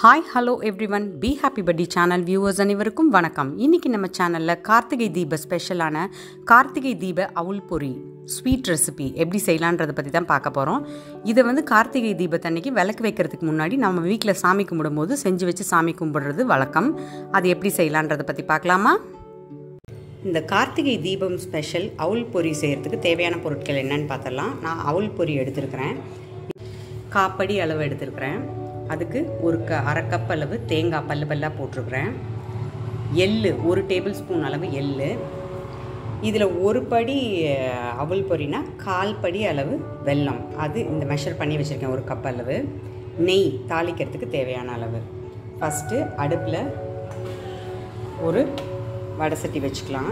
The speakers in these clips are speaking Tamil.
hi hello everyone be happy buddy channel viewers அனைவருக்கும் வணக்கம் இன்றைக்கி நம்ம சேனலில் கார்த்திகை தீப ஸ்பெஷலான கார்த்திகை தீப அவுல் பொரி ஸ்வீட் ரெசிபி எப்படி செய்யலான்றதை பற்றி தான் பார்க்க போகிறோம் இதை வந்து கார்த்திகை தீபத்தன்னைக்கு விளக்கு வைக்கிறதுக்கு முன்னாடி நம்ம வீட்டில் சாமி கும்பிடும்போது செஞ்சு வச்சு சாமி கும்பிடுறது வழக்கம் அது எப்படி செய்யலான்றதை பற்றி பார்க்கலாமா இந்த கார்த்திகை தீபம் ஸ்பெஷல் அவுல் பொரி செய்கிறதுக்கு தேவையான பொருட்கள் என்னன்னு பார்த்தலாம் நான் அவுல் பொரி எடுத்திருக்கிறேன் காப்படி அளவு எடுத்திருக்கிறேன் அதுக்கு ஒரு க அரை கப் அளவு தேங்காய் பல்லு பல்லாக போட்டிருக்கிறேன் எள்ளு ஒரு டேபிள் ஸ்பூன் அளவு எள்ளு இதில் ஒரு படி அஹ், அவல் பொரினா கால் படி அளவு வெல்லம் அது இந்த மெஷர் பண்ணி வச்சுருக்கேன் ஒரு கப் அளவு நெய் தாளிக்கிறதுக்கு தேவையான அளவு ஃபஸ்ட்டு அடுப்பில் ஒரு வடை சட்டி வச்சுக்கலாம்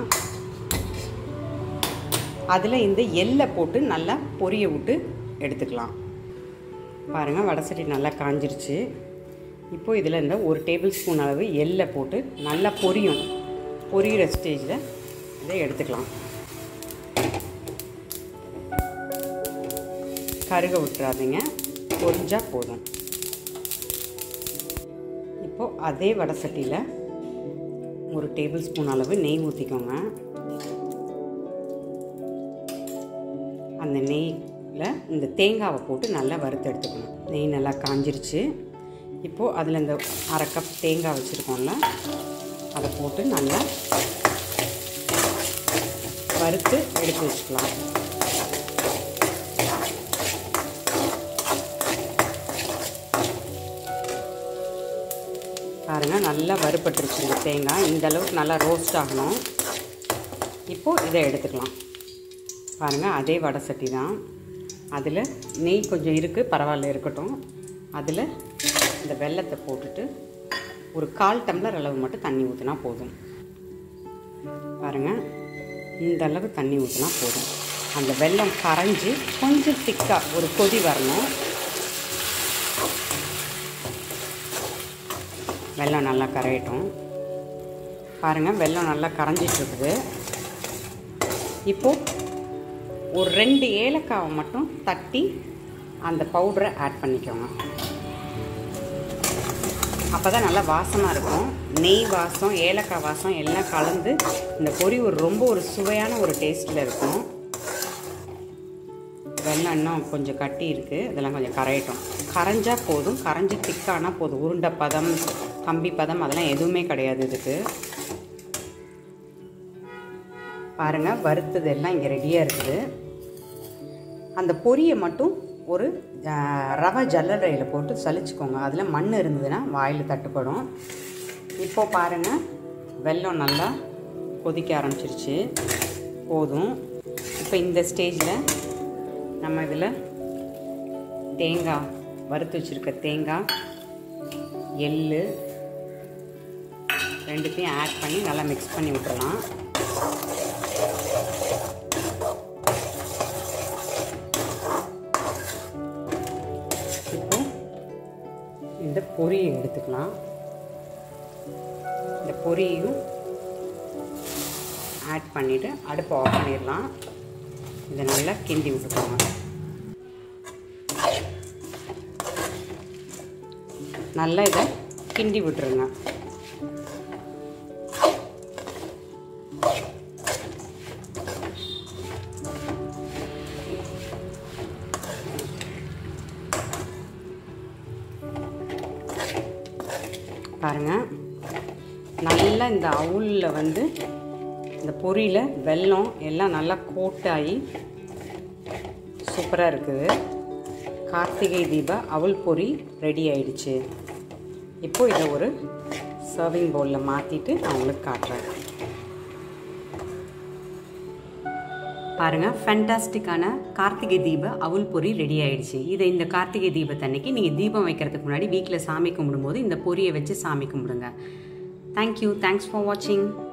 அதில் இந்த எள்ளை போட்டு நல்லா பொரிய விட்டு எடுத்துக்கலாம் பாருங்கள் வடை சட்டி நல்லா காஞ்சிருச்சு இப்போ இதில் இந்த ஒரு டேபிள் ஸ்பூன் அளவு எள்ளை போட்டு நல்லா பொரியும் பொரியிற ஸ்டேஜில் இதை எடுத்துக்கலாம் கருக விட்டுறாதீங்க பொரிஞ்சால் போதும் இப்போது அதே வடை சட்டியில் ஒரு டேபிள் ஸ்பூன் அளவு நெய் ஊற்றிக்கோங்க அந்த நெய்யில் இந்த தேங்காவை போட்டு நல்லா வறுத்து எடுத்துக்கணும் நெய் நல்லா காஞ்சிருச்சு இப்போது அதில் இந்த அரை கப் தேங்காய் வச்சுருக்கோம்ல அதை போட்டு நல்லா வறுத்து எடுத்து வச்சுக்கலாம் பாருங்கள் நல்லா வறுபட்டுருச்சு இந்த தேங்காய் இந்த அளவுக்கு நல்லா ரோஸ்ட் ஆகணும் இப்போது இதை எடுத்துக்கலாம் பாருங்கள் அதே வடை சட்டி தான் அதில் நெய் கொஞ்சம் இருக்குது பரவாயில்ல இருக்கட்டும் அதில் இந்த வெல்லத்தை போட்டுட்டு ஒரு கால் டம்ளர் அளவு மட்டும் தண்ணி ஊற்றினா போதும் பாருங்கள் இந்த அளவு தண்ணி ஊற்றினா போதும் அந்த வெல்லம் கரைஞ்சி கொஞ்சம் திக்காக ஒரு கொதி வரணும் வெல்லம் நல்லா கரையட்டும் பாருங்கள் வெல்லம் நல்லா கரைஞ்சிட்டு இருக்குது இப்போது ஒரு ரெண்டு ஏலக்காவை மட்டும் தட்டி அந்த பவுடரை ஆட் பண்ணிக்கோங்க அப்போ தான் நல்லா வாசமாக இருக்கும் நெய் வாசம் ஏலக்காய் வாசம் எல்லாம் கலந்து இந்த பொரி ஒரு ரொம்ப ஒரு சுவையான ஒரு டேஸ்ட்டில் இருக்கும் வெள்ளம் இன்னும் கொஞ்சம் கட்டி இருக்குது இதெல்லாம் கொஞ்சம் கரையட்டும் கரைஞ்சா போதும் கரைஞ்சி திக்கானா போதும் உருண்டை பதம் கம்பி பதம் அதெல்லாம் எதுவுமே கிடையாது இதுக்கு பாருங்கள் வறுத்தது எல்லாம் இங்கே ரெடியாக இருக்குது அந்த பொரியை மட்டும் ஒரு அஹ், ரவை ஜல்லடையில் போட்டு சலிச்சுக்கோங்க அதில் மண் இருந்ததுன்னா வாயில் தட்டுப்படும் இப்போ பாருங்கள் வெல்லம் நல்லா கொதிக்க ஆரம்பிச்சிருச்சு போதும் இப்போ இந்த ஸ்டேஜில் நம்ம இதில் தேங்காய் வறுத்து வச்சுருக்க தேங்காய் எள்ளு ரெண்டுத்தையும் ஆட் பண்ணி நல்லா மிக்ஸ் பண்ணி விட்டுறலாம் இப்போ இந்த பொரியை எடுத்துக்கலாம் இந்த பொரியையும் ஆட் பண்ணிவிட்டு அடுப்பை ஆஃப் பண்ணிடலாம் இதை நல்லா கிண்டி விட்டுக்கோங்க நல்லா இதை கிண்டி விட்டுருங்க பாருங்கள் நல்லா இந்த அவுலில் வந்து இந்த பொரியில் வெல்லம் எல்லாம் நல்லா கோட்டாகி சூப்பராக இருக்குது கார்த்திகை தீப அவல் பொரி ரெடி ஆயிடுச்சு இப்போ இதை ஒரு சர்விங் பவுலில் மாற்றிட்டு நான் உங்களுக்கு காட்டுறேன் பாருங்கள் ஃபேண்டாஸ்டிக்கான கார்த்திகை தீப அவுல் பொரி ரெடி ஆயிடுச்சு இதை இந்த கார்த்திகை தீபத்தன்னைக்கு நீங்கள் தீபம் வைக்கிறதுக்கு முன்னாடி வீட்டில் சாமி கும்பிடும்போது இந்த பொரியை வச்சு சாமி கும்பிடுங்க தேங்க்யூ தேங்க்ஸ் ஃபார் வாட்சிங்